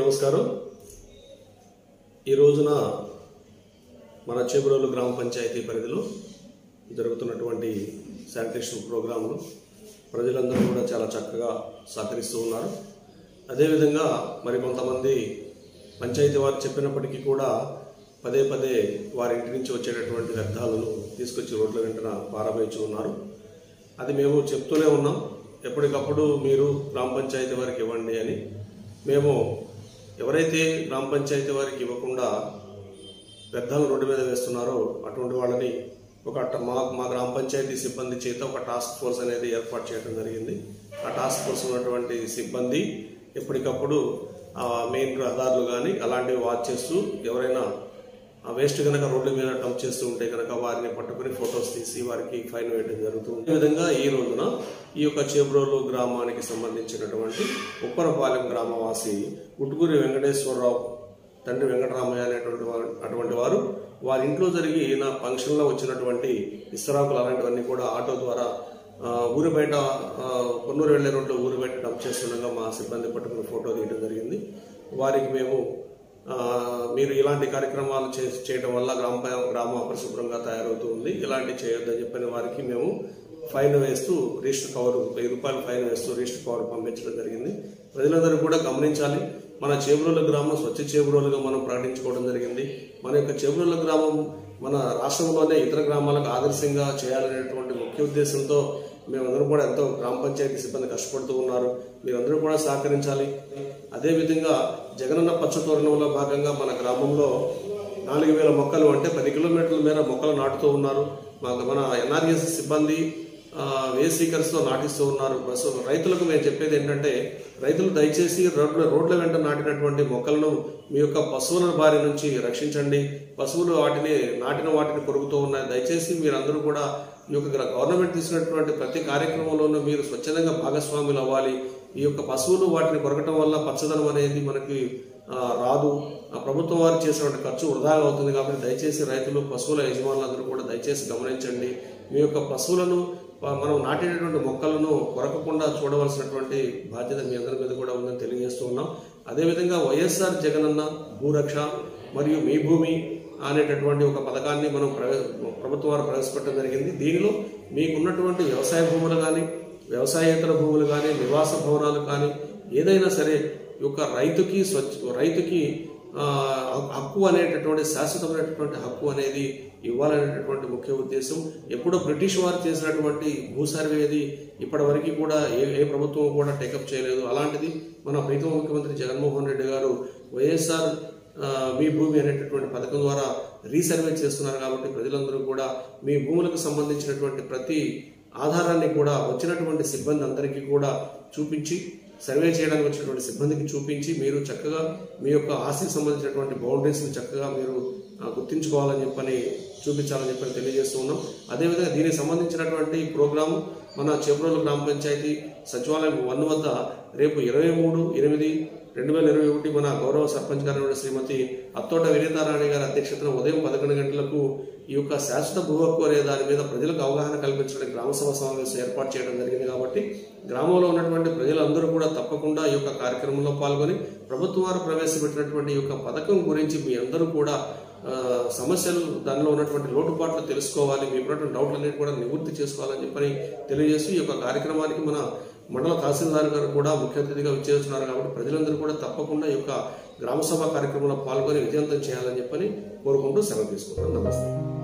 నమస్కారం ఈ రోజున మన చేబురోలు గ్రామ పంచాయతీ పరిధిలో జరుగుతున్నటువంటి శానిటేషన్ ప్రోగ్రాంలు ప్రజలందరూ కూడా చాలా చక్కగా సహకరిస్తూ ఉన్నారు అదేవిధంగా మరి కొంతమంది పంచాయతీ వారు చెప్పినప్పటికీ కూడా పదే పదే వారి ఇంటి నుంచి వచ్చేటటువంటి వ్యర్థాలను తీసుకొచ్చి రోడ్ల వెంటన పారబోయించి ఉన్నారు అది మేము చెప్తూనే ఉన్నాం ఎప్పటికప్పుడు మీరు గ్రామ పంచాయతీ వారికి ఇవ్వండి అని మేము ఎవరైతే గ్రామ పంచాయతీ వారికి ఇవ్వకుండా వ్యర్థాలు రోడ్డు మీద వేస్తున్నారో అటువంటి వాళ్ళని ఒక ట- మా మా గ్రామ పంచాయతీ సిబ్బంది చేత ఒక టాస్క్ ఫోర్స్ అనేది ఏర్పాటు చేయడం జరిగింది ఆ టాస్క్ ఫోర్స్ ఉన్నటువంటి సిబ్బంది ఎప్పటికప్పుడు ఆ మెయిన్ రహదారులు కానీ అలాంటివి వాచ్ చేస్తూ ఎవరైనా ఆ వేస్ట్ కనుక రోడ్ల మీద డంప్ చేస్తూ ఉంటే కనుక వారిని పట్టుకుని ఫొటోస్ తీసి వారికి ఫైన్ వేయడం జరుగుతుంది ఈ విధంగా ఈ రోజున ఈ యొక్క చేబ్రోలు గ్రామానికి సంబంధించినటువంటి ఉప్పరపాలెం గ్రామవాసి ఉట్టుకూరి వెంకటేశ్వరరావు తండ్రి వెంకటరామయ్య అనేటువంటి వారు అటువంటి వారు వారి ఇంట్లో జరిగి నా ఫంక్షన్లో వచ్చినటువంటి ఇస్తరాకులు అలాంటివన్నీ కూడా ఆటో ద్వారా ఆ, ఊరి బయట ఆ, కొన్నూరు వెళ్లే రోడ్లో ఊరి బయట డంప్ చేస్తుండగా మా సిబ్బంది పట్టుకుని ఫోటో తీయడం జరిగింది వారికి మేము ఆ, మీరు ఇలాంటి కార్యక్రమాలు చే చేయడం వల్ల గ్రామ ప- గ్రామం అపరిశుభ్రంగా తయారవుతూ ఉంది ఇలాంటి చేయొద్దని చెప్పిన వారికి మేము ఫైన్ వేస్తూ రిజిస్టర్ కవర్ వెయ్యి రూపాయలు ఫైన్ వేస్తూ రిజిస్టర్ కవర్ పంపించడం జరిగింది ప్రజలందరూ కూడా గమనించాలి మన చేబురోల గ్రామం స్వచ్ఛ చేబురోలుగా మనం ప్రకటించుకోవడం జరిగింది మన యొక్క చేబురోల గ్రామం మన రాష్ట్రంలోనే ఇతర గ్రామాలకు ఆదర్శంగా చేయాలనేటువంటి ముఖ్య ఉద్దేశంతో మేమందరం కూడా ఎంతో గ్రామ పంచాయతీ సిబ్బంది కష్టపడుతూ ఉన్నారు మీరందరూ కూడా సహకరించాలి అదేవిధంగా జగనన్న పచ్చ తోరణంలో భాగంగా మన గ్రామంలో నాలుగు వేల మొక్కలు అంటే పది కిలోమీటర్ల మేర మొక్కలు నాటుతూ ఉన్నారు మా మన ఎన్ఆర్ఎస్ సిబ్బంది ఆ, వేసీకర్స్తో నాటిస్తూ ఉన్నారు బస్సు రైతులకు మేము చెప్పేది ఏంటంటే రైతులు దయచేసి రోడ్ల రోడ్ల వెంట నాటినటువంటి మొక్కలను మీ యొక్క పశువుల బారి నుంచి రక్షించండి పశువులు వాటిని నాటిన వాటిని కొరుకుతూ ఉన్నాయి దయచేసి మీరందరూ కూడా ఈ యొక్క గవర్నమెంట్ తీసుకున్నటువంటి ప్రతి కార్యక్రమంలోనూ మీరు స్వచ్ఛందంగా భాగస్వాములు అవ్వాలి ఈ యొక్క పశువులు వాటిని కొరకటం వల్ల పచ్చదనం అనేది మనకి ఆ, రాదు ఆ ప్రభుత్వం వారు చేసినటువంటి ఖర్చు వృధాగా అవుతుంది కాబట్టి దయచేసి రైతులు పశువుల యజమానులందరూ కూడా దయచేసి గమనించండి మీ యొక్క పశువులను ఆ, మనం నాటేటటువంటి మొక్కలను కొరకకుండా చూడవలసినటువంటి బాధ్యత మీ అందరి మీద కూడా ఉందని తెలియజేస్తూ ఉన్నాం అదేవిధంగా వైఎస్ఆర్ జగనన్న భూరక్ష మరియు మీ భూమి అనేటటువంటి ఒక పథకాన్ని మనం ప్రవే- ప్రభుత్వం వారు ప్రవేశపెట్టడం జరిగింది దీనిలో మీకున్నటువంటి వ్యవసాయ భూములు కానీ వ్యవసాయేతర భూములు కానీ నివాస భవనాలు కానీ ఏదైనా సరే ఈ యొక్క రైతుకి స్వచ్ఛ రైతుకి ఆ, హక్కు అనేటటువంటి శాశ్వతమైనటువంటి హక్కు అనేది ఇవ్వాలనేటటువంటి ముఖ్య ఉద్దేశం ఎప్పుడో బ్రిటిష్ వారు చేసినటువంటి భూ సర్వేది ఇప్పటి వరకు కూడా ఏ ఏ ప్రభుత్వం కూడా టేకప్ చేయలేదు అలాంటిది మన ప్రీతమ ముఖ్యమంత్రి జగన్మోహన్ రెడ్డి గారు వైఎస్ఆర్ ఆ, మీ భూమి అనేటటువంటి పథకం ద్వారా రీసర్వే చేస్తున్నారు కాబట్టి ప్రజలందరూ కూడా మీ భూములకు సంబంధించినటువంటి ప్రతి ఆధారాన్ని కూడా వచ్చినటువంటి సిబ్బంది అందరికీ కూడా చూపించి సర్వే చేయడానికి వచ్చినటువంటి సిబ్బందికి చూపించి మీరు చక్కగా మీ యొక్క ఆస్తికి సంబంధించినటువంటి బౌండరీస్ని చక్కగా మీరు ఆ, గుర్తించుకోవాలని చెప్పని చూపించాలని చెప్పని తెలియజేస్తూ ఉన్నాం అదేవిధంగా దీనికి సంబంధించినటువంటి ప్రోగ్రాము మన చెబ్రోలు గ్రామ పంచాయతీ సచివాలయం వన్ వద్ద రేపు ఇరవై మూడు ఎనిమిది రెండు వేల ఇరవై ఒకటి మన గౌరవ సర్పంచ్ గారు శ్రీమతి అత్తోట వినీతారాణి గారి అధ్యక్షతన ఉదయం పదకొండు గంటలకు ఈ యొక్క శాశ్వత భూ హక్కు అనే దాని మీద ప్రజలకు అవగాహన కల్పించడానికి గ్రామ సభ సమావేశం ఏర్పాటు చేయడం జరిగింది కాబట్టి గ్రామంలో ఉన్నటువంటి ప్రజలందరూ కూడా తప్పకుండా ఈ యొక్క కార్యక్రమంలో పాల్గొని ప్రభుత్వం వారు ప్రవేశపెట్టినటువంటి ఈ యొక్క పథకం గురించి మీ అందరూ కూడా ఆ, సమస్యలు దానిలో ఉన్నటువంటి లోటుపాట్లు తెలుసుకోవాలి మీ ఉన్నటువంటి డౌట్లన్నిటి కూడా నివృత్తి చేసుకోవాలని చెప్పని తెలియజేస్తూ ఈ యొక్క కార్యక్రమానికి మన మండల తహసీల్దార్ గారు కూడా ముఖ్య అతిథిగా విచ్చేస్తున్నారు కాబట్టి ప్రజలందరూ కూడా తప్పకుండా ఈ యొక్క గ్రామ సభ కార్యక్రమంలో పాల్గొని విజయవంతం చేయాలని చెప్పని కోరుకుంటూ సెలవు తీసుకుంటున్నాను నమస్తే